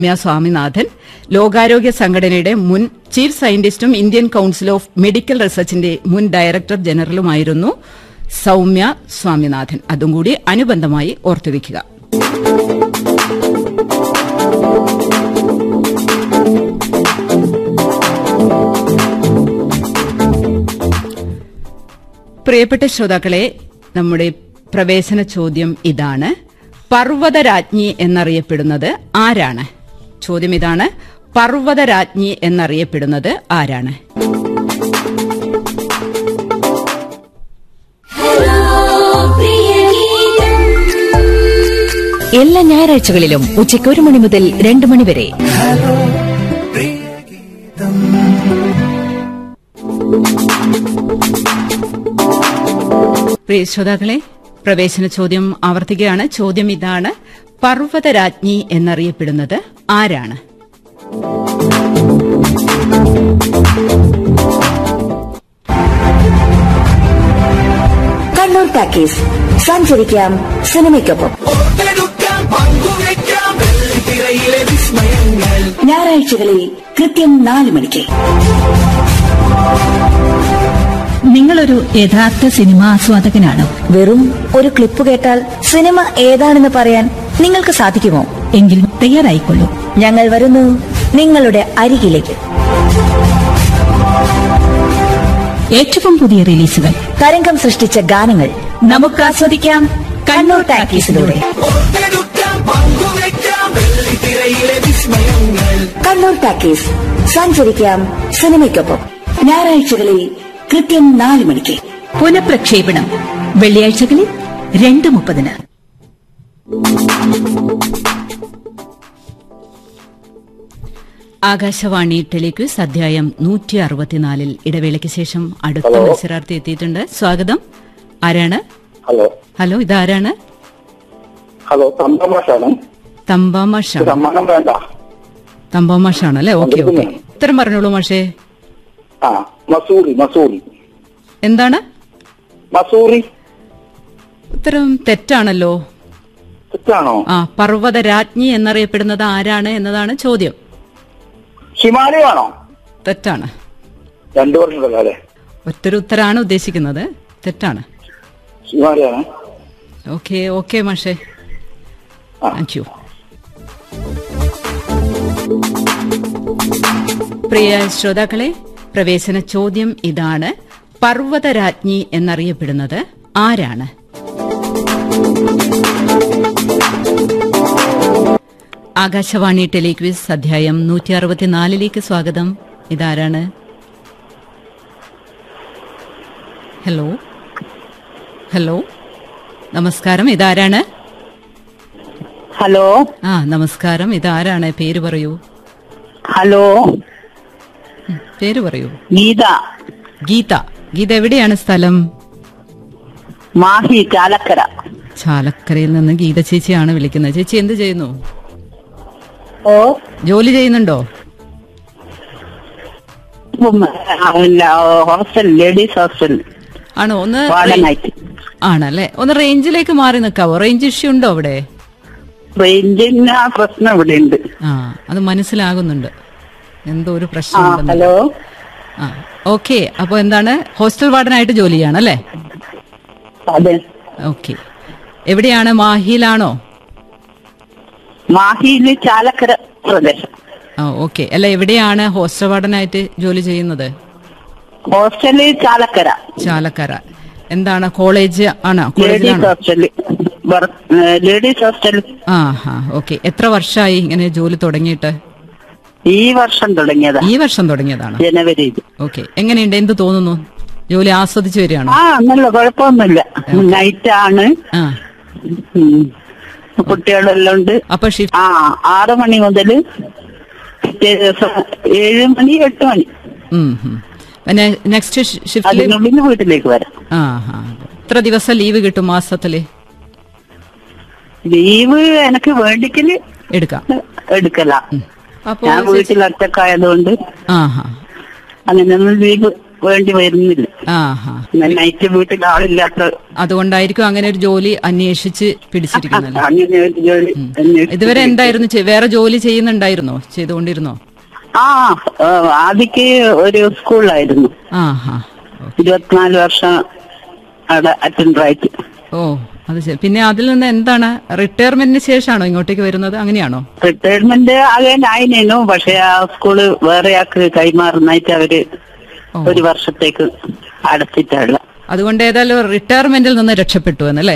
രമ്യ സ്വാമിനാഥൻ ലോകാരോഗ്യ സംഘടനയുടെ മുൻ ചീഫ് സയന്റിസ്റ്റും ഇന്ത്യൻ കൌൺസിൽ ഓഫ് മെഡിക്കൽ റിസർച്ചിന്റെ മുൻ ഡയറക്ടർ ജനറലുമായിരുന്നു സൌമ്യ സ്വാമിനാഥൻ അതും കൂടി അനുബന്ധമായി ഓർത്തുവെക്കുക പ്രിയപ്പെട്ട ശ്രോതാക്കളെ നമ്മുടെ പ്രവേശന ചോദ്യം ഇതാണ് പർവ്വതരാജ്ഞി എന്നറിയപ്പെടുന്നത് ആരാണ് ചോദ്യം ഇതാണ് പർവ്വതരാജ്ഞി എന്നറിയപ്പെടുന്നത് ആരാണ് എല്ലാ ഞായറാഴ്ചകളിലും ഉച്ചയ്ക്ക് ഒരു മണി മുതൽ രണ്ട് മണി വരെ പ്രിയ ശ്രോതാക്കളെ പ്രവേശന ചോദ്യം ആവർത്തിക്കുകയാണ് ചോദ്യം ഇതാണ് പർവ്വതരാജ്ഞി എന്നറിയപ്പെടുന്നത് ആരാണ് കണ്ണൂർ ടാക്കീസ് സഞ്ചരിക്കാം സിനിമയ്ക്കൊപ്പം ഓർത്തെടുക്കാം പങ്കുവെക്കാം വെള്ളിത്തിരയിലെ വിസ്മയങ്ങൾ ഞായറാഴ്ചകളിൽ കൃത്യം നാല് മണിക്ക് നിങ്ങളൊരു യഥാർത്ഥ സിനിമാ ആസ്വാദകനാണോ വെറും ഒരു ക്ലിപ്പ് കേട്ടാൽ സിനിമ ഏതാണെന്ന് പറയാൻ നിങ്ങൾക്ക് സാധിക്കുമോ എങ്കിൽ തയ്യാറായിക്കൊള്ളൂ ഞങ്ങൾ വരുന്നു നിങ്ങളുടെ അരികിലേക്ക് ഏറ്റവും പുതിയ റിലീസുകൾ തരംഗം സൃഷ്ടിച്ച ഗാനങ്ങൾ നമുക്ക് ആസ്വദിക്കാം കണ്ണൂർ ടാക്കീസിലൂടെ ഓർത്തെടുക്കാം പങ്കുവെക്കാം വെള്ളിത്തിരയിലെ വിസ്മയങ്ങൾ കണ്ണൂർ ടാക്കീസ് സഞ്ചരിക്കാം സിനിമയ്ക്കൊപ്പം ഞായറാഴ്ചകളിൽ കൃത്യം നാല് മണിക്ക് പുനഃപ്രക്ഷേപണം വെള്ളിയാഴ്ചകളിൽ രണ്ട് മുപ്പതിന് ആകാശവാണി ടെലിക്വിസ് അധ്യായം നൂറ്റി അറുപത്തിനാലിൽ ഇടവേളയ്ക്ക് ശേഷം അടുത്ത മത്സരാർത്ഥി എത്തിയിട്ടുണ്ട് സ്വാഗതം ആരാണ് ഹലോ ഹലോ ഇതാരാണ് ഹലോ തമ്പമാഷാണ് തമ്പാമാഷാണ് സമ്മാനം വേണ്ട തമ്പാമാഷാണ് അല്ലേ ഓക്കെ ഓക്കെ ഉത്തരം പറഞ്ഞോളൂ മാഷേ ആ മസൂറി മസൂറി എന്താണ് മസൂറി ഉത്തരം തെറ്റാണല്ലോ തെറ്റാണോ ആ പർവ്വതരാജ്ഞി എന്നറിയപ്പെടുന്നത് ആരാണ് എന്നതാണ് ചോദ്യം ഹിമാലയമാണോ തെറ്റാണ് രണ്ടു വർഷമല്ല അല്ലേ ഒറ്റൊരു ഉത്തരാണ് ഉദ്ദേശിക്കുന്നത് തെറ്റാണ് ഹിമാലയാണ് ഓക്കെ ഓക്കെ മാഷേ താങ്ക് യു പ്രിയ ശ്രോതാക്കളെ പ്രവേശന ചോദ്യം ഇതാണ് പർവ്വതരാജ്ഞി എന്നറിയപ്പെടുന്നത് ആരാണ് ആകാശവാണി ടെലിക്വിസ് അധ്യായം നൂറ്റി അറുപത്തിനാലിലേക്ക് സ്വാഗതം ഇതാരാണ് ഹലോ ഹലോ നമസ്കാരം ഇതാരാണ് ഹലോ ആ നമസ്കാരം ഇതാരാണ് പേര് പറയൂ ഹലോ പേര് പറയൂ ഗീത ഗീത ഗീത എവിടെയാണ് സ്ഥലം മാഹി ചാലക്കര ചാലക്കരയിൽ നിന്ന് ഗീത ചേച്ചിയാണ് വിളിക്കുന്നത് ചേച്ചി എന്ത് ചെയ്യുന്നു ഓ ജോലി ചെയ്യുന്നുണ്ടോ ഉം, അല്ല, ഹോസ്റ്റൽ ലേഡീസ് ഹോസ്റ്റൽ ആണോ ഒന്ന് വാർഡനായിട്ട് ആണല്ലേ ഒന്ന് റേഞ്ചിലേക്ക് മാറി നിൽക്കാവോ റേഞ്ച് ഇഷ്യൂ ഉണ്ടോ അവിടെ റേഞ്ചിന് ആ പ്രശ്നം ഇവിടെ ഉണ്ട് ആ അത് മനസ്സിലാകുന്നുണ്ട് എന്തോ ഒരു ആ പ്രശ്നം ഹലോ ആ ഓക്കെ അപ്പൊ എന്താണ് ഹോസ്റ്റൽ വാർഡനായിട്ട് ജോലി ചെയ്യണല്ലേ അതെ ഓക്കെ എവിടെയാണ് മാഹിയിലാണോ മാഹിയില് ചാലക്കര പ്രദേശം ആ ഓക്കെ അല്ല എവിടെയാണ് ഹോസ്റ്റൽ വാർഡനായിട്ട് ജോലി ചെയ്യുന്നത് ഹോസ്റ്റല് ചാലക്കര ചാലക്കര എന്താണ് കോളേജ് ആണോ ലേഡീസ് കോളേജിലാണോ ഹോസ്റ്റല് ബർ- ഏ, ലേഡീസ് ഹോസ്റ്റൽ ആ ഹാ ഓക്കെ എത്ര വർഷമായി ഇങ്ങനെ ജോലി തുടങ്ങിയിട്ട് ഈ വർഷം തുടങ്ങിയതാ ഈ വർഷം തുടങ്ങിയതാണ് ജനുവരിയിൽ ഓക്കെ എങ്ങനെയുണ്ട് എന്ത് തോന്നുന്നു ജോലി ആസ്വദിച്ചു വരികയാണോ ആ നല്ല കുഴപ്പമൊന്നുമില്ല നൈറ്റ് ആണ് ആ ഉം. കുട്ടികളെല്ലാം ഉണ്ട് അപ്പൊ ഷിഫ്റ്റ് ആ ആറ് മണി മുതൽ പിറ്റേ ദിവസം ഏഴ് മണി എട്ട് മണി പിന്നെ നെക്സ്റ്റ് ഷിഫ്റ്റില് അതിനുള്ളിൽ വീട്ടിലേക്ക് വരാം ആ ഹാ എത്ര ദിവസം ലീവ് കിട്ടും മാസത്തില് ലീവ് എനിക്ക് വേണ്ടിക്കല് എടുക്കാം എടുക്കല അപ്പൊ ഞാൻ വീട്ടിൽ ഒറ്റക്കായതുകൊണ്ട് ആ ഹാ അങ്ങനെയൊന്നും ലീവ് വേണ്ടി വരുന്നില്ല ആ ഹാ നൈറ്റ് വീട്ടിൽ ആളില്ലാത്ത അതുകൊണ്ടായിരിക്കും അങ്ങനെ ഒരു ജോലി അന്വേഷിച്ച് പിടിച്ചിരിക്കുന്നത് അങ്ങനെ ഒരു ജോലി അന്വേഷിച്ച് ഇതുവരെ എന്തായിരുന്നു ചെ- വേറെ ജോലി ചെയ്യുന്നുണ്ടായിരുന്നോ ചെയ്തുകൊണ്ടിരുന്നോ ആ ആ, ആദ്യക്ക് ഒരു സ്കൂളിലായിരുന്നു ആ ഹാ ഇരുപത്തിനാല് വർഷം അവിടെ അറ്റൻഡർ ആയിട്ട് ഓ അത് ശരി പിന്നെ അതിൽ നിന്ന് എന്താണ് റിട്ടയർമെന്റിന് ശേഷമാണോ ഇങ്ങോട്ടേക്ക് വരുന്നത് അങ്ങനെയാണോ റിട്ടയർമെന്റ് ആകാനായിരുന്നു പക്ഷെ ആ സ്കൂള് വേറെ ആൾക്ക് കൈമാറുന്നായിട്ട് അവര് ഓ. ഒരു വർഷത്തേക്ക് അടച്ചിട്ടുള്ള അതുകൊണ്ട് ഏതായാലും റിട്ടയർമെന്റിൽ നിന്ന് രക്ഷപ്പെട്ടു എന്നല്ലേ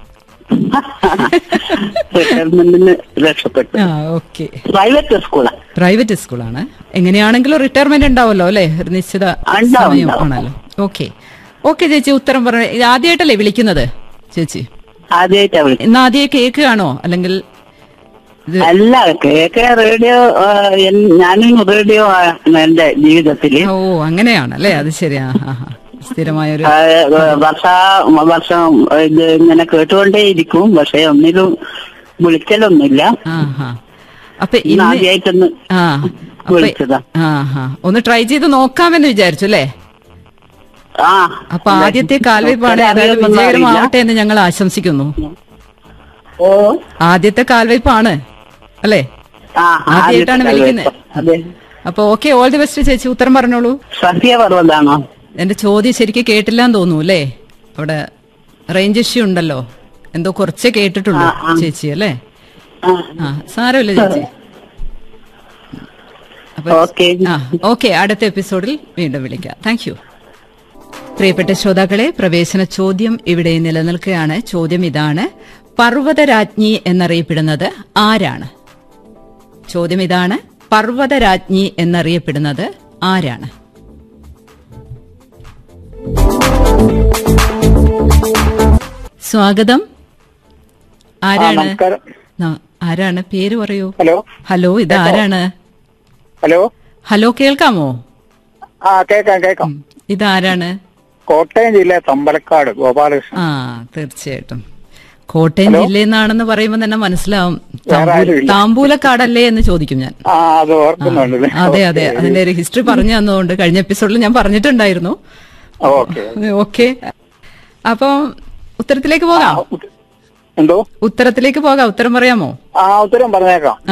റിട്ടയർമെന്റിന് രക്ഷപ്പെട്ടു ആ ഓക്കെ പ്രൈവറ്റ് സ്കൂളാ പ്രൈവറ്റ് സ്കൂളാണ് എങ്ങനെയാണെങ്കിലും റിട്ടയർമെന്റ് ഉണ്ടാവല്ലോ അല്ലേ ഒരു നിശ്ചിത ഉണ്ടാവും, സമയം ഉണ്ടാവും. ആണല്ലോ ഓക്കെ ഓക്കെ ചേച്ചി ഉത്തരം പറഞ്ഞ ഇത് ആദ്യമായിട്ടല്ലേ വിളിക്കുന്നത് ചേച്ചി ആദ്യമായിട്ടാ വിളിച്ചത് ഇന്ന് ആദ്യം കേൾക്കുകയാണോ അല്ലെങ്കിൽ ഇത് അല്ല കേക്ക് റേഡിയോ ആ, എൻ- ഞാനും റേഡിയോ ആണ് എന്റെ ജീവിതത്തില് ഓ അങ്ങനെയാണ് അല്ലേ അത് ശരിയാ ആ, ആ. സ്ഥിരമായൊരു ആ, വർഷ വർഷം ഇത് ഇങ്ങനെ കേട്ടുകൊണ്ടേ ഇരിക്കും പക്ഷെ ഒന്നിലും വിളിക്കലൊന്നുമില്ല ആ ഹാ അപ്പൊ ഇന്ന് ഇന്ന് ആദ്യമായിട്ടൊന്ന് ആ അപ്പൊ വിളിച്ചതാ ആ ഹാ ഒന്ന് ട്രൈ ചെയ്ത് നോക്കാമെന്ന് വിചാരിച്ചു അല്ലേ ആ അപ്പൊ ആദ്യത്തെ കാൽവയ്പാണ് ഏതായാലും വിജയകരമാവട്ടെ എന്ന് ഞങ്ങൾ ആശംസിക്കുന്നു ഓ ആദ്യത്തെ കാൽവയ്പാണ് അല്ലേ ആ ആദ്യമായിട്ടാണ് ആദ്യത്തെ വിളിക്കുന്നത് അതെ അപ്പൊ ഓക്കെ ഓൾ ദി ബെസ്റ്റ് ചേച്ചി ഉത്തരം പറഞ്ഞോളൂ സത്യപർവ്വതാണോ എന്റെ ചോദ്യം ശരിക്കും കേട്ടില്ലാന്ന് തോന്നുന്നു അല്ലേ അവിടെ റേഞ്ച് ഇഷ്യൂ ഉണ്ടല്ലോ എന്തോ കുറച്ചേ കേട്ടിട്ടുള്ളൂ ആ, ആ. ചേച്ചി അല്ലേ ആ, ആ സാരമില്ല ചേച്ചി അപ്പൊ ഓക്കെ. ആ ഓക്കെ അടുത്ത എപ്പിസോഡിൽ വീണ്ടും വിളിക്കാം താങ്ക് യു പ്രിയപ്പെട്ട ശ്രോതാക്കളെ പ്രവേശന ചോദ്യം ഇവിടെ നിലനിൽക്കുകയാണ് ചോദ്യം ഇതാണ് പർവ്വതരാജ്ഞി എന്നറിയപ്പെടുന്നത് ആരാണ് ചോദ്യം ഇതാണ് പർവ്വതരാജ്ഞി എന്നറിയപ്പെടുന്നത് ആരാണ് സ്വാഗതം ആ, ആരാണ് നമസ്കാരം ന- ആരാണ് പേര് പറയൂ ഹലോ ഹലോ ഇത് ആരാണ് ഹലോ ഹലോ കേൾക്കാമോ ആ കേക്കാം കേക്കാം ഇതാരാണ് കോട്ടയം ജില്ല തമ്പലക്കാട് ഗോപാലകൃഷ്ണൻ ആ തീർച്ചയായിട്ടും കോട്ടയം ജില്ലയിൽ നിന്നാണെന്ന് പറയുമ്പോൾ തന്നെ മനസ്സിലാവും വേറെ താമ്പൂ- ആരുമില്ല. താമ്പൂലക്കാടല്ലേ എന്ന് ചോദിക്കും ഞാൻ ആ അത് ഓർക്കുന്നുണ്ടല്ലേ അതെ അതെ അതിന്റെ ഒരു ഹിസ്റ്ററി പറഞ്ഞു തന്നതുകൊണ്ട് കഴിഞ്ഞ എപ്പിസോഡിൽ ഞാൻ പറഞ്ഞിട്ടുണ്ടായിരുന്നു ഓക്കെ ഓക്കെ അപ്പം ഉത്തരത്തിലേക്ക് പോകാം എന്തോ ഉത്തരത്തിലേക്ക് പോകാം ഉത്തരം പറയാമോ ആ ഉത്തരം പറഞ്ഞേക്കാം ആ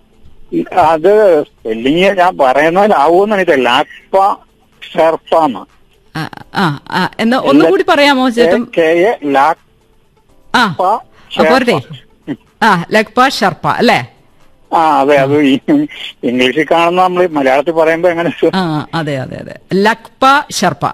അത് സ്പെല്ലിങ് ഞാൻ പറയുന്നതിലാവൂന്ന് എനിക്ക് ലാപ്പ ഷെർപ്പാന്ന് ആ, ആ ആ എന്നാ ഒന്നുകൂടി പറയാമോ ചേട്ടൻ കെ എ ലാപ്പ ആ ആ, പോരട്ടെ ആ ലക്പ ഷർപ്പ അല്ലേ ആ അതെ അത് ഈ ഇംഗ്ലീഷിൽ കാണുന്ന നമ്മൾ മലയാളത്തിൽ പറയുമ്പോ എങ്ങനെ ആ അതെ അതെ അതെ ലക്പ ഷർപ്പ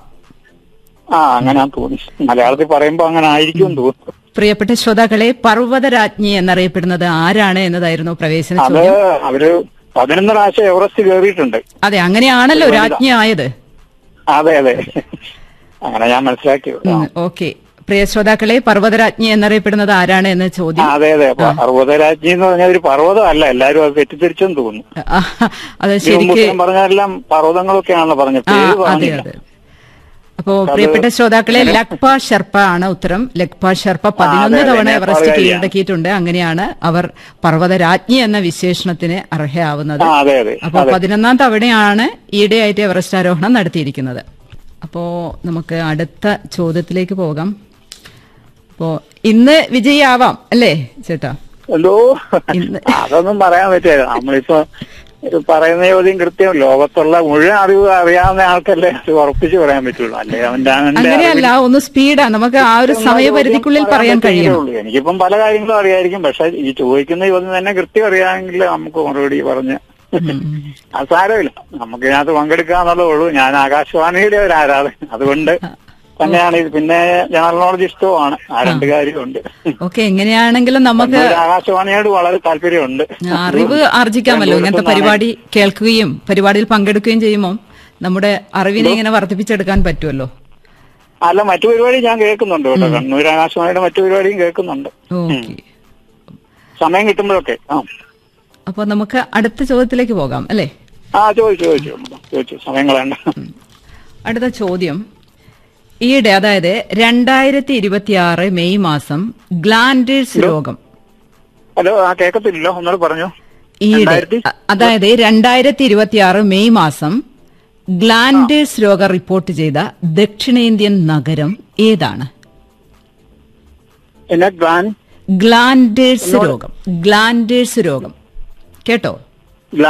ആ അങ്ങനെ തോന്നി മലയാളത്തിൽ പറയുമ്പോ അങ്ങനെ ആയിരിക്കും തോന്നുന്നു പ്രിയപ്പെട്ട ശ്രോതാക്കളെ പർവ്വതരാജ്ഞി എന്നറിയപ്പെടുന്നത് ആരാണ് എന്നതായിരുന്നു പ്രവേശന അത് ചോദ്യം അവര് പതിനൊന്ന് പ്രാവശ്യം എവറസ്റ്റ് കയറിയിട്ടുണ്ട് അതെ അങ്ങനെയാണല്ലോ രാജ്ഞി ആയത് അതെ അതെ അങ്ങനെ ഞാൻ മനസ്സിലാക്കിയത് ആ. ഓക്കെ പ്രിയ ശ്രോതാക്കളെ പർവ്വതരാജ്ഞി എന്നറിയപ്പെടുന്നത് ആരാണ് എന്ന ആ, ചോദ്യം അതെ അതെ പർവ്വതരാജ്ഞി എന്ന് പറഞ്ഞാൽ ഒരു പർവ്വതം അല്ല എല്ലാരും അത് തെറ്റിദ്ധരിച്ചെന്ന് തോന്നുന്നു ആ, അത് ഇതിനു മുമ്പ് ശരിക്ക് ഞാൻ പറഞ്ഞെല്ലാം പർവ്വതങ്ങളൊക്കെയാണല്ലോ പറഞ്ഞത് ആ പേര് അതെ പറഞ്ഞില്ല അതെ അപ്പോ പ്രിയപ്പെട്ട ശ്രോതാക്കളെ ലക്പ ഷെർപ്പ ആണ് ഉത്തരം ലക്പ ഷെർപ്പ പതിനൊന്ന് അതെ, തവണ നേപ്പാൾ എവറസ്റ്റ് കാരിയാണ്. കീഴടക്കിയിട്ടുണ്ട് അങ്ങനെയാണ് അവർ പർവ്വതരാജ്ഞി എന്ന വിശേഷണത്തിന് അർഹയാവുന്നത് ആ അതെ അതെ അപ്പോൾ അതെ പതിനൊന്നാം തവണയാണ് ഈയിടെയായിട്ട് എവറസ്റ്റ് ആരോഹണം നടത്തിയിരിക്കുന്നത് അപ്പോ നമുക്ക് അടുത്ത ചോദ്യത്തിലേക്ക് പോകാം അപ്പോ ഇന്ന് വിജയിയാവാം അല്ലേ ചേട്ടാ എന്തോ ഇന്ന്- അതൊന്നും പറയാൻ പറ്റില്ല നമ്മളിപ്പോ ഇത് പറയുന്ന ചോദ്യം കൃത്യം ലോകത്തുള്ള മുഴുവൻ അറിവ് അറിയാവുന്ന ആൾക്കല്ലേ അത് ഉറപ്പിച്ച് പറയാൻ പറ്റുള്ളൂ അല്ലേ അവന്റെ അവന്റെ അങ്ങനെയല്ല അറിവിൽ ഒന്ന് സ്പീഡാ നമുക്ക് ആ ഒരു കൃത്യമായ സമയപരിധിക്കുള്ളിൽ ചോദ്യം പറയാൻ പറ്റത്തേ കഴിയണം ഉള്ളൂ. എനിക്കിപ്പം പല കാര്യങ്ങളും അറിയായിരിക്കും പക്ഷെ ഈ ചോദിക്കുന്ന ചോദ്യം തന്നെ കൃത്യം അറിയാമെങ്കിൽ നമുക്ക് മറുപടി പറഞ്ഞ് അത് സാരമില്ല നമുക്ക് ഇതിനകത്ത് പങ്കെടുക്കാന്നുള്ളതേ ഉള്ളൂ ഞാൻ ആകാശവാണിയുടെ ഒരു ആരാധകൻ അതുകൊണ്ട് തന്നെയാണ് ഇത് പിന്നെ ജനറൽ നോളജ് ഇഷ്ടവുമാണ് ആ രണ്ട് കാര്യമുണ്ട് ഓക്കെ എങ്ങനെയാണെങ്കിലും നമുക്ക് ഒരു ആകാശവാണിയോട് വളരെ താല്പര്യമുണ്ട് അറിവ് ആർജിക്കാമല്ലോ ഇങ്ങനത്തെ പരിപാടി കേൾക്കുകയും പരിപാടിയിൽ പങ്കെടുക്കുകയും ചെയ്യുമ്പോൾ നമ്മുടെ അറിവിനെ ഇങ്ങനെ വർദ്ധിപ്പിച്ചെടുക്കാൻ പറ്റുമല്ലോ അല്ല മറ്റു പരിപാടി ഞാൻ കേൾക്കുന്നുണ്ട് കേട്ടോ കണ്ണൂർ ആകാശവാണിയുടെ മറ്റു പരിപാടിയും കേൾക്കുന്നുണ്ട് ഓക്കെ സമയം കിട്ടുമ്പോഴൊക്കെ ആ അപ്പൊ നമുക്ക് അടുത്ത ചോദ്യത്തിലേക്ക് പോകാം അല്ലേ ആ ചോദിച്ചു ചോദിച്ചു ചോദിച്ചു സമയം കളയണ്ട അടുത്ത ചോദ്യം ഈയിടെ അതായത് രണ്ടായിരത്തി ഇരുപത്തിയാറ് മെയ് മാസം ഗ്ലാൻഡേഴ്സ് രോഗം ഹലോ ആ കേൾക്കത്തില്ലല്ലോ ഒന്നുകൂടെ പറഞ്ഞു ഈയിടെ രണ്ടായിരത്തി? അ- അതായത് രണ്ടായിരത്തി ഇരുപത്തിയാറ് മെയ് മാസം ഗ്ലാൻഡേഴ്സ് രോഗം റിപ്പോർട്ട് ചെയ്ത ദക്ഷിണേന്ത്യൻ നഗരം ഏതാണ് എന്നാ ഗ്ലാൻ ഗ്ലാൻഡേഴ്സ് രോഗം ഗ്ലാൻഡേഴ്സ് രോഗം കേട്ടോ